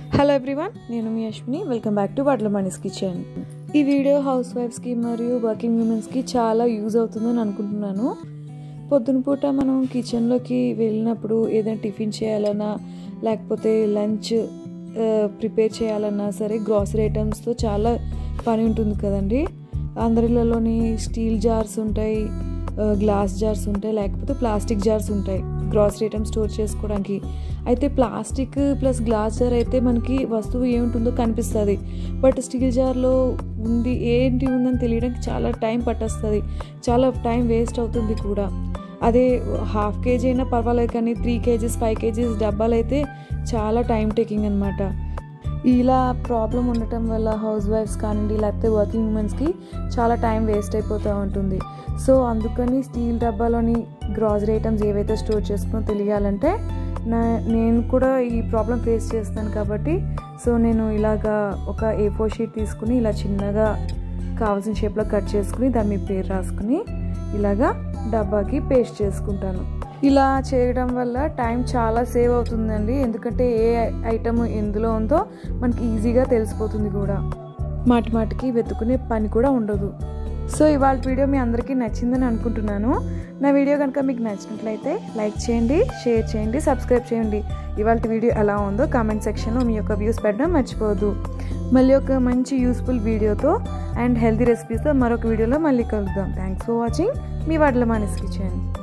hello everyone నేను మీ Ashwini welcome back to వాట్ల మనీస్ కిచెన్ ఈ వీడియో హౌస్ వైఫ్స్కి మరియు వర్కింగ్ ఉమెన్స్కి చాలా యూజ్ అవుతుందని అనుకుంటున్నాను పొద్దున పూట మనం కిచెన్లోకి వెళ్ళినప్పుడు ఏదైనా టిఫిన్ చేయాలన్నా లేకపోతే లంచ్ ప్రిపేర్ చేయాలన్నా సరే గ్రాసరీ ఐటమ్స్తో చాలా పని ఉంటుంది కదండి అందరిలోని స్టీల్ జార్స్ ఉంటాయి గ్లాస్ జార్స్ ఉంటాయి లేకపోతే ప్లాస్టిక్ జార్స్ ఉంటాయి గ్రాసరీ ఐటమ్స్ స్టోర్ చేసుకోవడానికి అయితే ప్లాస్టిక్ ప్లస్ గ్లాస్ జార్ అయితే మనకి వస్తువు ఏముంటుందో కనిపిస్తుంది బట్ స్టీల్ జార్లో ఉంది ఏంటి ఉందని తెలియడానికి చాలా టైం పట్టేస్తుంది చాలా టైం వేస్ట్ అవుతుంది కూడా అదే హాఫ్ కేజీ అయినా పర్వాలేదు కానీ త్రీ కేజీస్ ఫైవ్ కేజీస్ డబ్బాలు అయితే చాలా టైం టేకింగ్ అనమాట ఇలా ప్రాబ్లం ఉండటం వల్ల హౌస్ వైఫ్స్ కానివ్వండి లేకపోతే వర్కింగ్ ఉమెన్స్కి చాలా టైం వేస్ట్ అయిపోతూ ఉంటుంది సో అందుకని స్టీల్ డబ్బాలోని గ్రాసరీ ఐటమ్స్ ఏవైతే స్టోర్ చేసుకున్నో తెలియాలంటే నా నేను కూడా ఈ ప్రాబ్లం ఫేస్ చేస్తాను కాబట్టి సో నేను ఇలాగా ఒక ఏ ఫోర్ షీట్ తీసుకుని ఇలా చిన్నగా కావాల్సిన షేప్లో కట్ చేసుకుని దాని మీద పేరు రాసుకుని ఇలాగా డబ్బాకి పేస్ట్ చేసుకుంటాను ఇలా చేయడం వల్ల టైం చాలా సేవ్ అవుతుందండి ఎందుకంటే ఏ ఐటమ్ ఎందులో ఉందో మనకి ఈజీగా తెలిసిపోతుంది కూడా మాటి మాటికి వెతుకునే పని కూడా ఉండదు సో ఇవాళ వీడియో మీ అందరికీ నచ్చిందని అనుకుంటున్నాను నా వీడియో కనుక మీకు నచ్చినట్లయితే లైక్ చేయండి షేర్ చేయండి సబ్స్క్రైబ్ చేయండి ఇవాళ వీడియో ఎలా ఉందో కామెంట్ సెక్షన్లో మీ యొక్క వ్యూస్ పెట్టడం మర్చిపోవద్దు మళ్ళీ ఒక మంచి యూస్ఫుల్ వీడియోతో అండ్ హెల్తీ రెసిపీస్తో మరొక వీడియోలో మళ్ళీ కలుద్దాం థ్యాంక్స్ ఫర్ వాచింగ్ మీ వాటిలో మానేసి కిచెన్